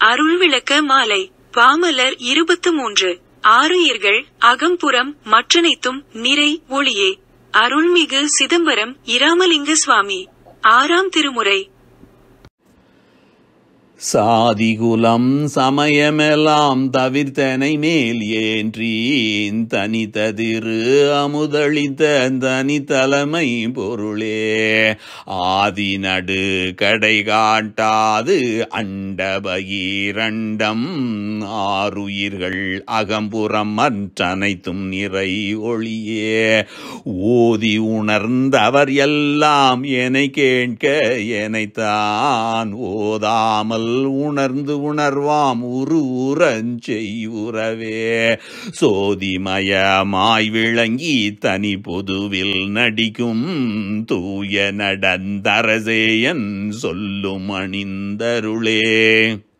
அருள் விளக்க மாலை பாமலர் இருபத்து மூன்று ஆறுயிர்கள் அகம்புறம் மற்றனைத்தும் நிறை ஒளியே அருள்மிகு சிதம்பரம் இராமலிங்க சுவாமி ஆறாம் திருமுறை சாதிகுலம் சமயமெல்லாம் தவிர்த்தனை மேல் ஏன்றி தனித்ததிரு அமுதளித்த தனி தலைமை பொருளே ஆதி நடு கடை காட்டாது அண்டபகீரண்டம் ஆறுயிர்கள் அகம்புறம் மற்றனைத்தும் நிறை ஒளியே ஓதி உணர்ந்தவர் எல்லாம் எனை கேட்க எனைத்தான் ஓதாமல் உணர்ந்து உணர்வாம் உரு உறஞ்செய்வுறவே சோதிமயமாய் விளங்கி தனி பொதுவில் நடிக்கும் தூய நடந்தரசேயன் சொல்லும் அணிந்தருளே